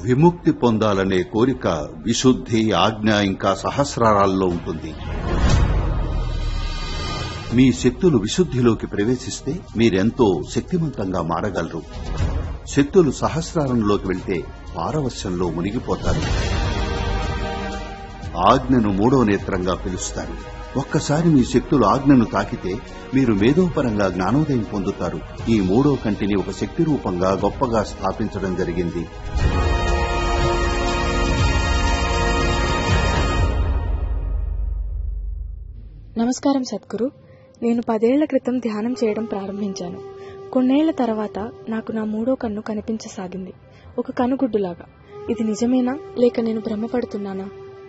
విముక్తి పొందాలనే కోరిక విశుద్ధి ఆజ్ఞ ఇంకా సహస్రారాల్లో ఉంటుంది మీ శక్తులు విశుద్ధిలోకి ప్రవేశిస్తే మీరెంతో శక్తివంతంగా మారగలరు శక్తులు సహస్రారంలోకి వెళ్తే పారవశ్యంలో మునిగిపోతారు ఆజ్ఞను మూడో నేత్రంగా పిలుస్తారు ఒక్కసారి మీ శక్తులు ఆజ్ఞను తాకితే మీరు మేధోపరంగా జ్ఞానోదయం పొందుతారు ఈ మూడో కంటిని ఒక శక్తి రూపంగా గొప్పగా స్థాపించడం జరిగింది నమస్కారం సద్గురు నేను పదేళ్ల క్రితం ధ్యానం చేయడం ప్రారంభించాను కొన్నేళ్ల తర్వాత నాకు నా మూడో కన్ను కనిపించసాగింది ఒక కనుగుడ్డులాగా ఇది నిజమేనా లేక నేను భ్రమపడుతున్నానా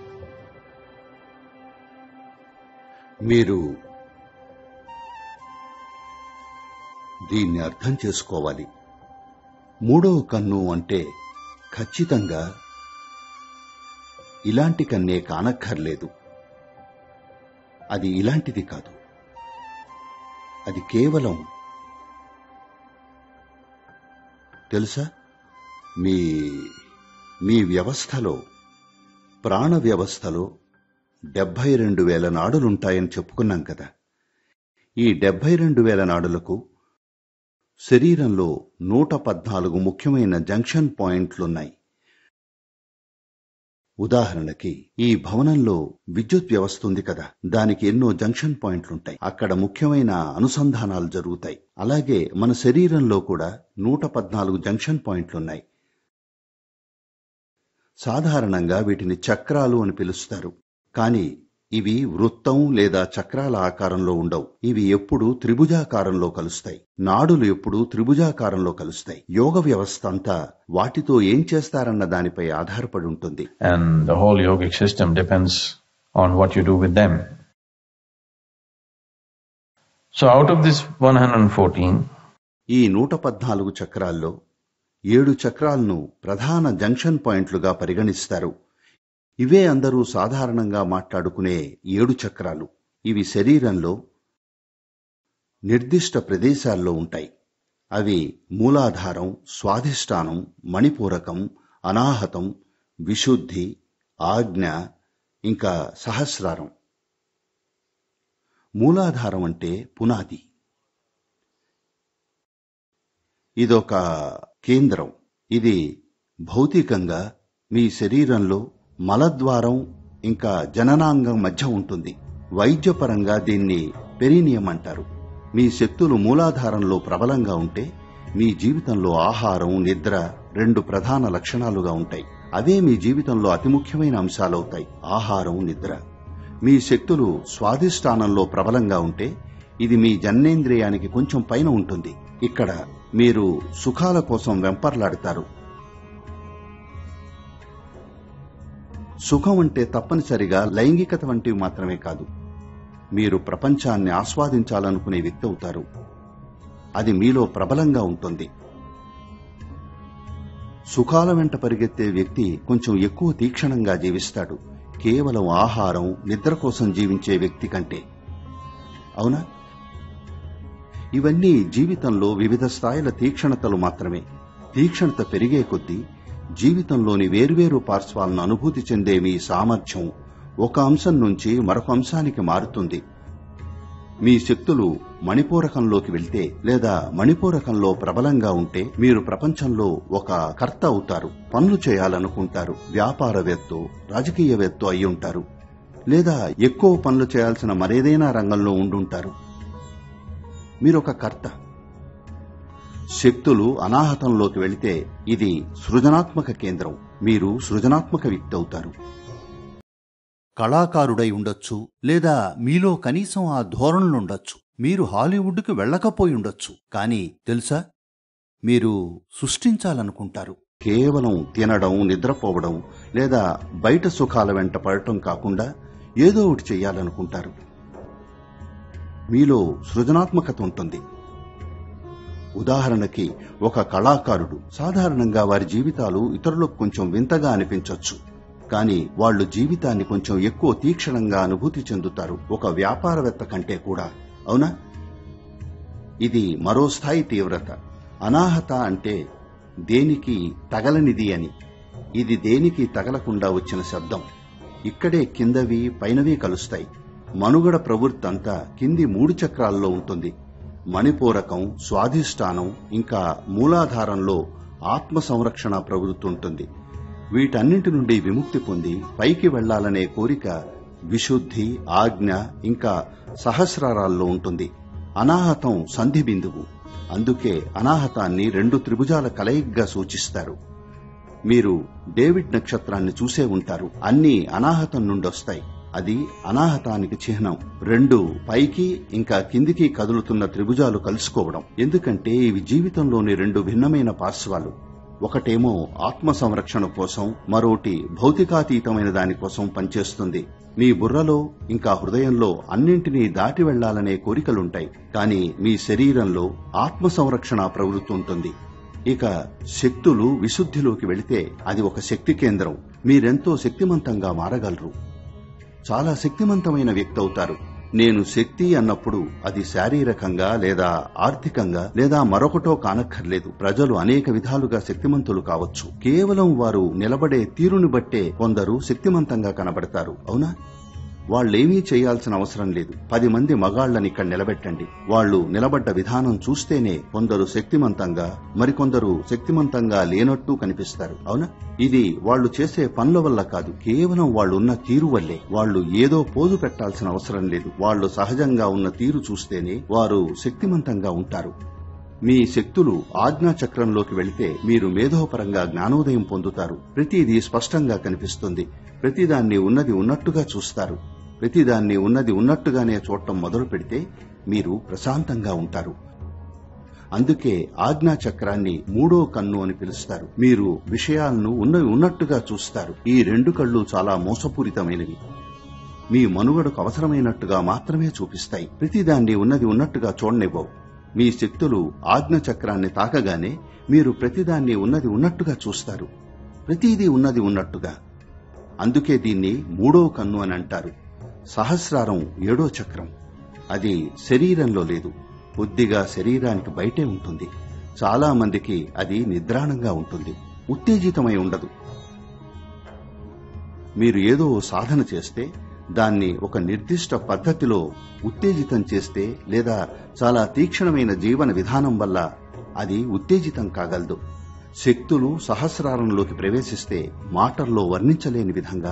మీరు దీన్ని అర్థం చేసుకోవాలి మూడవ కన్ను అంటే ఖచ్చితంగా ఇలాంటి కన్నే కానక్కర్లేదు అది ఇలాంటిది కాదు అది కేవలం తెలుసా మీ మీ వ్యవస్థలో ప్రాణ వ్యవస్థలో డెబ్బై రెండు వేల నాడులుంటాయని చెప్పుకున్నాం కదా ఈ డెబ్బై రెండు వేల నాడులకు శరీరంలో నూట పద్నాలుగు ముఖ్యమైన జంక్షన్ పాయింట్లున్నాయి ఉదాహరణకి ఈ భవనంలో విద్యుత్ వ్యవస్థ ఉంది కదా దానికి ఎన్నో జంక్షన్ పాయింట్లుంటాయి అక్కడ ముఖ్యమైన అనుసంధానాలు జరుగుతాయి అలాగే మన శరీరంలో కూడా నూట పద్నాలుగు జంక్షన్ పాయింట్లున్నాయి సాధారణంగా వీటిని చక్రాలు అని పిలుస్తారు కానీ ఇవి వృత్తం లేదా చక్రాల ఆకారంలో ఉండవు ఇవి ఎప్పుడూ త్రిభుజాకారంలో కలుస్తాయి నాడులు ఎప్పుడూ త్రిభుజాకారంలో కలుస్తాయి యోగ వ్యవస్థ అంతా వాటితో ఏం చేస్తారన్న దానిపై ఆధారపడి ఉంటుంది and the whole yogic system depends on what you do with them. So out of this 114, ఈ నూట పద్నాలుగు చక్రాల్లో ఏడు చక్రాలను ప్రధాన జంక్షన్ పాయింట్లుగా పరిగణిస్తారు ఇవే అందరూ సాధారణంగా మాట్లాడుకునే ఏడు చక్రాలు ఇవి శరీరంలో నిర్దిష్ట ప్రదేశాల్లో ఉంటాయి అవి మూలాధారం స్వాధిష్టానం మణిపూరకం అనాహతం విశుద్ధి ఆజ్ఞ ఇంకా సహస్రారం మూలాధారం అంటే పునాది ఇదొక కేంద్రం ఇది భౌతికంగా మీ శరీరంలో మలద్వారం ఇంకా జననాంగం మధ్య ఉంటుంది వైద్యపరంగా దీన్ని పెరీనియం అంటారు మీ శక్తులు మూలాధారంలో ప్రబలంగా ఉంటే మీ జీవితంలో ఆహారం నిద్ర రెండు ప్రధాన లక్షణాలుగా ఉంటాయి అవే మీ జీవితంలో అతి ముఖ్యమైన అంశాలవుతాయి ఆహారం నిద్ర మీ శక్తులు స్వాధిష్టానంలో ప్రబలంగా ఉంటే ఇది మీ జన్నేంద్రియానికి కొంచెం పైన ఉంటుంది ఇక్కడ మీరు సుఖాల కోసం వెంపర్లాడతారు సుఖం అంటే తప్పనిసరిగా లైంగికత వంటివి మాత్రమే కాదు మీరు ప్రపంచాన్ని ఆస్వాదించాలనుకునే వ్యక్తి అవుతారు అది మీలో ప్రబలంగా ఉంటుంది సుఖాల వెంట పరిగెత్తే వ్యక్తి కొంచెం ఎక్కువ తీక్షణంగా జీవిస్తాడు కేవలం ఆహారం నిద్ర కోసం జీవించే వ్యక్తి కంటే అవునా ఇవన్నీ జీవితంలో వివిధ స్థాయిల తీక్షణతలు మాత్రమే తీక్షణత పెరిగే కొద్దీ జీవితంలోని వేర్వేరు పార్శ్వాలను అనుభూతి చెందే మీ సామర్థ్యం ఒక అంశం నుంచి మరొక అంశానికి మారుతుంది మీ శక్తులు మణిపూరకంలోకి వెళ్తే లేదా మణిపూరకంలో ప్రబలంగా ఉంటే మీరు ప్రపంచంలో ఒక కర్త అవుతారు పనులు చేయాలనుకుంటారు వ్యాపారవేత్తో రాజకీయవేత్తో అయి ఉంటారు లేదా ఎక్కువ పనులు చేయాల్సిన మరేదైనా రంగంలో ఉండుంటారు మీరొక కర్త శక్తులు అనాహతంలోకి వెళితే ఇది సృజనాత్మక కేంద్రం మీరు సృజనాత్మక వ్యక్తి అవుతారు కళాకారుడై ఉండొచ్చు లేదా మీలో కనీసం ఆ ధోరణులుండొచ్చు మీరు హాలీవుడ్కి వెళ్ళకపోయి ఉండొచ్చు కానీ తెలుసా మీరు సృష్టించాలనుకుంటారు కేవలం తినడం నిద్రపోవడం లేదా బయట సుఖాల వెంట పడటం కాకుండా ఏదో ఒకటి చెయ్యాలనుకుంటారు మీలో సృజనాత్మకత ఉంటుంది ఉదాహరణకి ఒక కళాకారుడు సాధారణంగా వారి జీవితాలు ఇతరులకు కొంచెం వింతగా అనిపించొచ్చు కానీ వాళ్ళు జీవితాన్ని కొంచెం ఎక్కువ తీక్షణంగా అనుభూతి చెందుతారు ఒక వ్యాపారవేత్త కంటే కూడా అవునా ఇది మరో స్థాయి తీవ్రత అనాహత అంటే దేనికి తగలనిది అని ఇది దేనికి తగలకుండా వచ్చిన శబ్దం ఇక్కడే కిందవి పైనవి కలుస్తాయి మనుగడ ప్రవృత్తంతా కింది మూడు చక్రాల్లో ఉంటుంది మణిపూరకం స్వాధిష్టానం ఇంకా మూలాధారంలో ఆత్మ సంరక్షణ ప్రవృత్తి ఉంటుంది వీటన్నింటి నుండి విముక్తి పొంది పైకి వెళ్లాలనే కోరిక విశుద్ధి ఆజ్ఞ ఇంకా సహస్రారాల్లో ఉంటుంది అనాహతం సంధి బిందువు అందుకే అనాహతాన్ని రెండు త్రిభుజాల కలయిగ్గా సూచిస్తారు మీరు డేవిడ్ నక్షత్రాన్ని చూసే ఉంటారు అన్నీ అనాహతం నుండి వస్తాయి అది అనాహతానికి చిహ్నం రెండు పైకి ఇంకా కిందికి కదులుతున్న త్రిభుజాలు కలుసుకోవడం ఎందుకంటే ఇవి జీవితంలోని రెండు భిన్నమైన పార్శ్వాలు ఒకటేమో ఆత్మ సంరక్షణ కోసం మరోటి భౌతికాతీతమైన దానికోసం పనిచేస్తుంది మీ బుర్రలో ఇంకా హృదయంలో అన్నింటినీ దాటి వెళ్లాలనే కోరికలుంటాయి కానీ మీ శరీరంలో ఆత్మ సంరక్షణ ప్రవృత్తి ఉంటుంది ఇక శక్తులు విశుద్ధిలోకి వెళితే అది ఒక శక్తి కేంద్రం మీరెంతో శక్తిమంతంగా మారగలరు చాలా శక్తిమంతమైన వ్యక్తి అవుతారు నేను శక్తి అన్నప్పుడు అది శారీరకంగా లేదా ఆర్థికంగా లేదా మరొకటో కానక్కర్లేదు ప్రజలు అనేక విధాలుగా శక్తిమంతులు కావచ్చు కేవలం వారు నిలబడే తీరుని బట్టే కొందరు శక్తిమంతంగా కనబడతారు అవునా వాళ్ళేమీ చేయాల్సిన అవసరం లేదు పది మంది మగాళ్లని ఇక్కడ నిలబెట్టండి వాళ్ళు నిలబడ్డ విధానం చూస్తేనే కొందరు శక్తిమంతంగా మరికొందరు శక్తిమంతంగా లేనట్టు కనిపిస్తారు అవునా ఇది వాళ్ళు చేసే పనుల వల్ల కాదు కేవలం వాళ్ళు ఉన్న తీరు వల్లే వాళ్ళు ఏదో పోజు పెట్టాల్సిన అవసరం లేదు వాళ్ళు సహజంగా ఉన్న తీరు చూస్తేనే వారు శక్తిమంతంగా ఉంటారు మీ శక్తులు ఆజ్ఞా చక్రంలోకి వెళితే మీరు మేధోపరంగా జ్ఞానోదయం పొందుతారు ప్రతిదీ స్పష్టంగా కనిపిస్తుంది ప్రతిదాన్ని ఉన్నది ఉన్నట్టుగా చూస్తారు ప్రతిదాన్ని ఉన్నది ఉన్నట్టుగానే చూడటం మొదలు పెడితే మీరు ప్రశాంతంగా ఉంటారు అందుకే ఆజ్ఞా చక్రాన్ని మూడో కన్ను అని పిలుస్తారు మీరు విషయాలను ఉన్నవి ఉన్నట్టుగా చూస్తారు ఈ రెండు కళ్ళు చాలా మోసపూరితమైనవి మీ మనుగడకు అవసరమైనట్టుగా మాత్రమే చూపిస్తాయి ప్రతిదాన్ని ఉన్నది ఉన్నట్టుగా చూడనివ్వవు మీ శక్తులు ఆజ్ఞ చక్రాన్ని తాకగానే మీరు ప్రతిదాన్ని ఉన్నది ఉన్నట్టుగా చూస్తారు ప్రతిదీ ఉన్నది ఉన్నట్టుగా అందుకే దీన్ని మూడో కన్ను అని అంటారు సహస్రారం ఏడో చక్రం అది శరీరంలో లేదు కొద్దిగా శరీరానికి బయటే ఉంటుంది చాలా మందికి అది నిద్రాణంగా ఉంటుంది ఉత్తేజితమై ఉండదు మీరు ఏదో సాధన చేస్తే దాన్ని ఒక నిర్దిష్ట పద్ధతిలో ఉత్తేజితం చేస్తే లేదా చాలా తీక్షణమైన జీవన విధానం వల్ల అది ఉత్తేజితం కాగలదు శక్తులు సహస్రారంలోకి ప్రవేశిస్తే మాటల్లో వర్ణించలేని విధంగా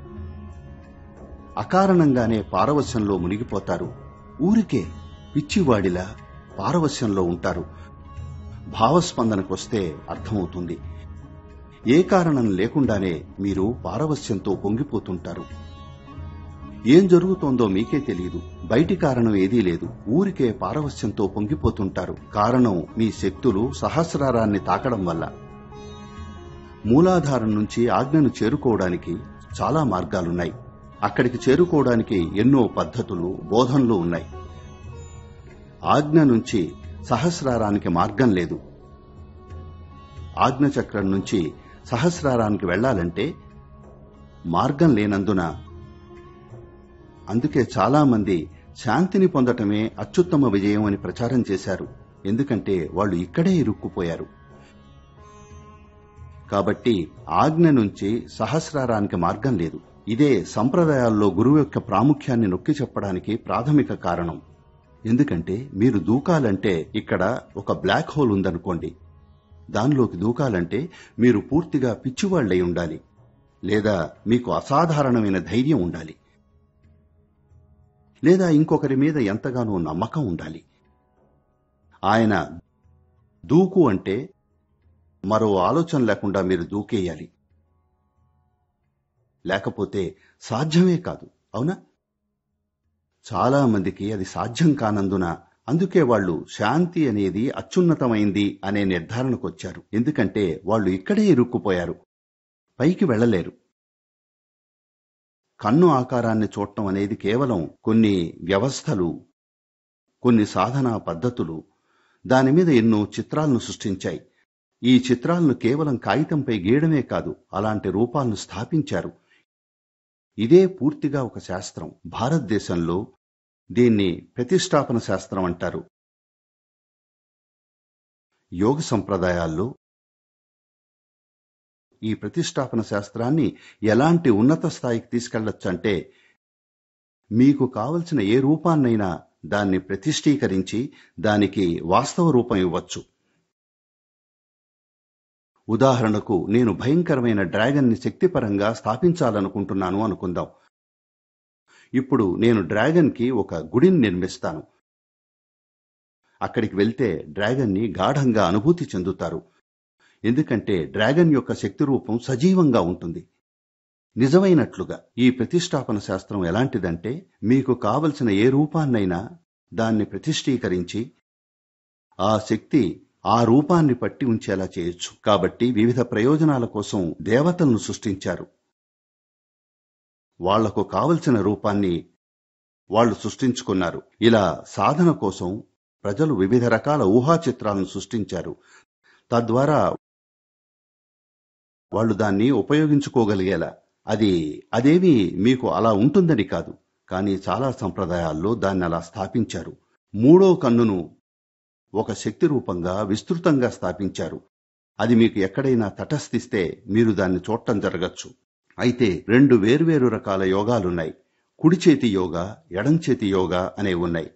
అకారణంగానే పారవశ్యంలో మునిగిపోతారు ఊరికే పిచ్చివాడిలా పారవశ్యంలో ఉంటారు భావస్పందనకొస్తే అర్థమవుతుంది ఏ కారణం లేకుండానే మీరు పారవశ్యంతో పొంగిపోతుంటారు ఏం జరుగుతోందో మీకే తెలియదు బయటి కారణం ఏదీ లేదు ఊరికే పారవశ్యంతో పొంగిపోతుంటారు కారణం మీ శక్తులు సహస్రారాన్ని తాకడం వల్ల మూలాధారం నుంచి ఆజ్ఞను చేరుకోవడానికి చాలా మార్గాలున్నాయి అక్కడికి చేరుకోవడానికి ఎన్నో పద్ధతులు బోధనలు ఉన్నాయి ఆజ్ఞ నుంచి సహస్రారానికి మార్గం లేదు ఆజ్ఞ చక్రం నుంచి సహస్రారానికి వెళ్లాలంటే మార్గం లేనందున అందుకే చాలా మంది శాంతిని పొందటమే అత్యుత్తమ విజయం అని ప్రచారం చేశారు ఎందుకంటే వాళ్ళు ఇక్కడే ఇరుక్కుపోయారు కాబట్టి ఆజ్ఞ నుంచి సహస్రారానికి మార్గం లేదు ఇదే సంప్రదాయాల్లో గురువు యొక్క ప్రాముఖ్యాన్ని నొక్కి చెప్పడానికి ప్రాథమిక కారణం ఎందుకంటే మీరు దూకాలంటే ఇక్కడ ఒక బ్లాక్ హోల్ ఉందనుకోండి దానిలోకి దూకాలంటే మీరు పూర్తిగా పిచ్చివాళ్లై ఉండాలి లేదా మీకు అసాధారణమైన ధైర్యం ఉండాలి లేదా ఇంకొకరి మీద ఎంతగానో నమ్మకం ఉండాలి ఆయన దూకు అంటే మరో ఆలోచన లేకుండా మీరు దూకేయాలి లేకపోతే సాధ్యమే కాదు అవునా చాలా మందికి అది సాధ్యం కానందున అందుకే వాళ్ళు శాంతి అనేది అత్యున్నతమైంది అనే నిర్ధారణకొచ్చారు ఎందుకంటే వాళ్ళు ఇక్కడే ఇరుక్కుపోయారు పైకి వెళ్ళలేరు కన్ను ఆకారాన్ని చూడటం అనేది కేవలం కొన్ని వ్యవస్థలు కొన్ని సాధనా పద్ధతులు దాని మీద ఎన్నో చిత్రాలను సృష్టించాయి ఈ చిత్రాలను కేవలం కాగితంపై గీయడమే కాదు అలాంటి రూపాలను స్థాపించారు ఇదే పూర్తిగా ఒక శాస్త్రం భారతదేశంలో దీన్ని ప్రతిష్టాపన శాస్త్రం అంటారు యోగ సంప్రదాయాల్లో ఈ ప్రతిష్టాపన శాస్త్రాన్ని ఎలాంటి ఉన్నత స్థాయికి తీసుకెళ్లొచ్చంటే మీకు కావలసిన ఏ రూపాన్నైనా దాన్ని ప్రతిష్ఠీకరించి దానికి వాస్తవ రూపం ఇవ్వచ్చు ఉదాహరణకు నేను భయంకరమైన డ్రాగన్ని శక్తిపరంగా స్థాపించాలనుకుంటున్నాను అనుకుందాం ఇప్పుడు నేను డ్రాగన్కి ఒక గుడిని నిర్మిస్తాను అక్కడికి వెళ్తే డ్రాగన్ని గాఢంగా అనుభూతి చెందుతారు ఎందుకంటే డ్రాగన్ యొక్క శక్తి రూపం సజీవంగా ఉంటుంది నిజమైనట్లుగా ఈ ప్రతిష్టాపన శాస్త్రం ఎలాంటిదంటే మీకు కావలసిన ఏ రూపాన్నైనా దాన్ని ప్రతిష్ఠీకరించి ఆ శక్తి ఆ రూపాన్ని పట్టి ఉంచేలా చేయొచ్చు కాబట్టి వివిధ ప్రయోజనాల కోసం దేవతలను సృష్టించారు వాళ్లకు కావలసిన రూపాన్ని వాళ్ళు సృష్టించుకున్నారు ఇలా సాధన కోసం ప్రజలు వివిధ రకాల ఊహా చిత్రాలను సృష్టించారు తద్వారా వాళ్ళు దాన్ని ఉపయోగించుకోగలిగేలా అది అదేమి మీకు అలా ఉంటుందని కాదు కానీ చాలా సంప్రదాయాల్లో దాన్ని అలా స్థాపించారు మూడో కన్నును ఒక శక్తి రూపంగా విస్తృతంగా స్థాపించారు అది మీకు ఎక్కడైనా తటస్థిస్తే మీరు దాన్ని చూడటం జరగచ్చు అయితే రెండు వేర్వేరు రకాల యోగాలున్నాయి కుడి చేతి యోగా ఎడం చేతి యోగా అనేవి ఉన్నాయి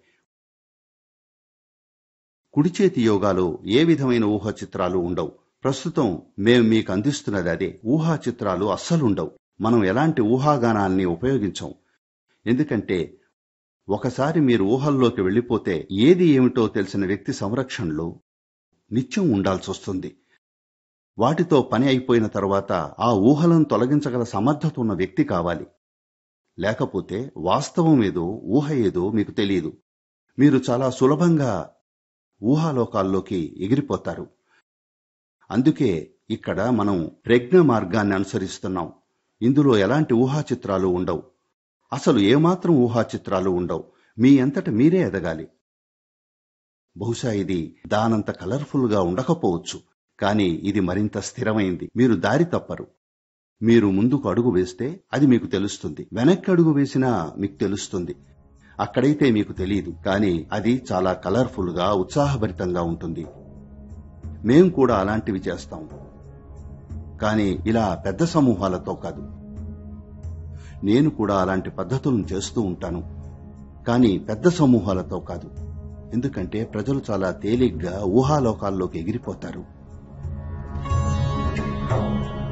కుడి చేతి యోగాలో ఏ విధమైన ఊహా చిత్రాలు ఉండవు ప్రస్తుతం మేము మీకు అందిస్తున్నది అదే ఊహా చిత్రాలు అస్సలుండవు మనం ఎలాంటి ఊహాగానాల్ని ఉపయోగించం ఎందుకంటే ఒకసారి మీరు ఊహల్లోకి వెళ్ళిపోతే ఏది ఏమిటో తెలిసిన వ్యక్తి సంరక్షణలో నిత్యం ఉండాల్సి వస్తుంది వాటితో పని అయిపోయిన తర్వాత ఆ ఊహలను తొలగించగల సమర్థత ఉన్న వ్యక్తి కావాలి లేకపోతే వాస్తవం ఏదో ఊహ ఏదో మీకు తెలియదు మీరు చాలా సులభంగా ఊహాలోకాల్లోకి ఎగిరిపోతారు అందుకే ఇక్కడ మనం ప్రజ్ఞ మార్గాన్ని అనుసరిస్తున్నాం ఇందులో ఎలాంటి ఊహా చిత్రాలు ఉండవు అసలు ఏమాత్రం ఊహా చిత్రాలు ఉండవు మీ అంతట మీరే ఎదగాలి బహుశా ఇది దానంత కలర్ఫుల్గా ఉండకపోవచ్చు కానీ ఇది మరింత స్థిరమైంది మీరు దారి తప్పరు మీరు ముందుకు అడుగు వేస్తే అది మీకు తెలుస్తుంది వెనక్కి అడుగు వేసినా మీకు తెలుస్తుంది అక్కడైతే మీకు తెలియదు కానీ అది చాలా కలర్ఫుల్గా ఉత్సాహభరితంగా ఉంటుంది మేం కూడా అలాంటివి చేస్తాం కానీ ఇలా పెద్ద సమూహాలతో కాదు నేను కూడా అలాంటి పద్ధతులను చేస్తూ ఉంటాను కానీ పెద్ద సమూహాలతో కాదు ఎందుకంటే ప్రజలు చాలా తేలిగ్గా ఊహాలోకాల్లోకి ఎగిరిపోతారు